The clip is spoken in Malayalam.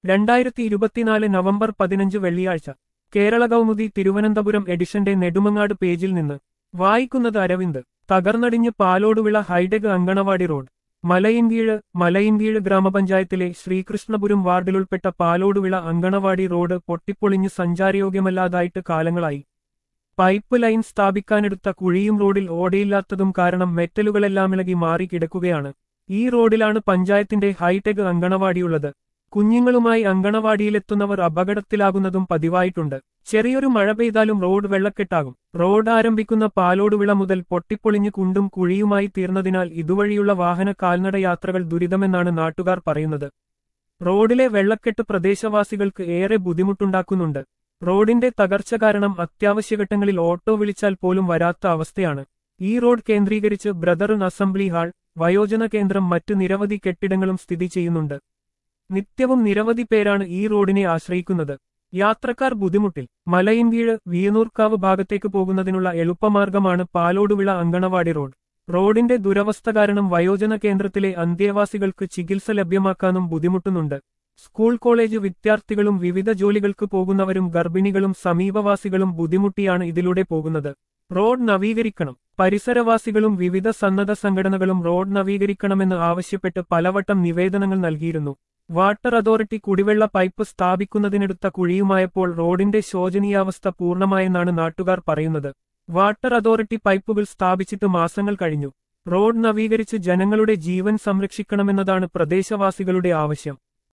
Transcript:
രണ്ടായിരത്തി ഇരുപത്തിനാല് നവംബർ പതിനഞ്ച് വെള്ളിയാഴ്ച കേരള കൗമുദി തിരുവനന്തപുരം എഡിഷന്റെ നെടുമങ്ങാട് പേജിൽ നിന്ന് വായിക്കുന്നത് അരവിന്ദ് തകർന്നടിഞ്ഞ് പാലോടുവിള ഹൈടെക് അങ്കണവാടി റോഡ് മലയിൻകീഴ് മലയിൻകീഴ് ഗ്രാമപഞ്ചായത്തിലെ ശ്രീകൃഷ്ണപുരം വാർഡിലുൾപ്പെട്ട പാലോടുവിള അങ്കണവാടി റോഡ് പൊട്ടിപ്പൊളിഞ്ഞ് സഞ്ചാരയോഗ്യമല്ലാതായിട്ട് കാലങ്ങളായി പൈപ്പ് ലൈൻ സ്ഥാപിക്കാനെടുത്ത കുഴിയും റോഡിൽ ഓടയില്ലാത്തതും കാരണം മെറ്റലുകളെല്ലാം ഇളകി മാറി കിടക്കുകയാണ് ഈ റോഡിലാണ് പഞ്ചായത്തിന്റെ ഹൈടെക് അങ്കണവാടിയുള്ളത് കുഞ്ഞുങ്ങളുമായി അങ്കണവാടിയിലെത്തുന്നവർ അപകടത്തിലാകുന്നതും പതിവായിട്ടുണ്ട് ചെറിയൊരു മഴ പെയ്താലും റോഡ് വെള്ളക്കെട്ടാകും റോഡ് ആരംഭിക്കുന്ന പാലോടുവിള മുതൽ പൊട്ടിപ്പൊളിഞ്ഞ് കുണ്ടും കുഴിയുമായി തീർന്നതിനാൽ ഇതുവഴിയുള്ള വാഹന കാൽനട യാത്രകൾ ദുരിതമെന്നാണ് നാട്ടുകാർ പറയുന്നത് റോഡിലെ വെള്ളക്കെട്ട് പ്രദേശവാസികൾക്ക് ഏറെ ബുദ്ധിമുട്ടുണ്ടാക്കുന്നുണ്ട് റോഡിന്റെ തകർച്ച കാരണം അത്യാവശ്യഘട്ടങ്ങളിൽ ഓട്ടോ വിളിച്ചാൽ പോലും വരാത്ത അവസ്ഥയാണ് ഈ റോഡ് കേന്ദ്രീകരിച്ച് ബ്രദറൻ അസംബ്ലി ഹാൾ വയോജന കേന്ദ്രം മറ്റ് നിരവധി കെട്ടിടങ്ങളും സ്ഥിതി ചെയ്യുന്നുണ്ട് നിത്യവും നിരവധി പേരാണ് ഈ റോഡിനെ ആശ്രയിക്കുന്നത് യാത്രക്കാർ ബുദ്ധിമുട്ടിൽ മലയിൻകീഴ് വിയനൂർക്കാവ് ഭാഗത്തേക്ക് പോകുന്നതിനുള്ള എളുപ്പമാർഗമാണ് പാലോടുവിള അങ്കണവാടി റോഡ് റോഡിന്റെ ദുരവസ്ഥ കാരണം വയോജന കേന്ദ്രത്തിലെ അന്തേവാസികൾക്ക് ചികിത്സ ലഭ്യമാക്കാനും ബുദ്ധിമുട്ടുന്നുണ്ട് സ്കൂൾ കോളേജ് വിദ്യാർത്ഥികളും വിവിധ ജോലികൾക്ക് പോകുന്നവരും ഗർഭിണികളും സമീപവാസികളും ബുദ്ധിമുട്ടിയാണ് ഇതിലൂടെ പോകുന്നത് റോഡ് നവീകരിക്കണം പരിസരവാസികളും വിവിധ സന്നദ്ധ സംഘടനകളും റോഡ് നവീകരിക്കണമെന്ന് ആവശ്യപ്പെട്ട് പലവട്ടം നിവേദനങ്ങൾ നൽകിയിരുന്നു വാട്ടർ അതോറിറ്റി കുടിവെള്ള പൈപ്പ് സ്ഥാപിക്കുന്നതിനെടുത്ത കുഴിയുമായപ്പോൾ റോഡിന്റെ ശോചനീയാവസ്ഥ പൂർണ്ണമായെന്നാണ് നാട്ടുകാർ പറയുന്നത് വാട്ടർ അതോറിറ്റി പൈപ്പുകൾ സ്ഥാപിച്ചിട്ട് മാസങ്ങൾ കഴിഞ്ഞു റോഡ് നവീകരിച്ച് ജനങ്ങളുടെ ജീവൻ സംരക്ഷിക്കണമെന്നതാണ് പ്രദേശവാസികളുടെ ആവശ്യം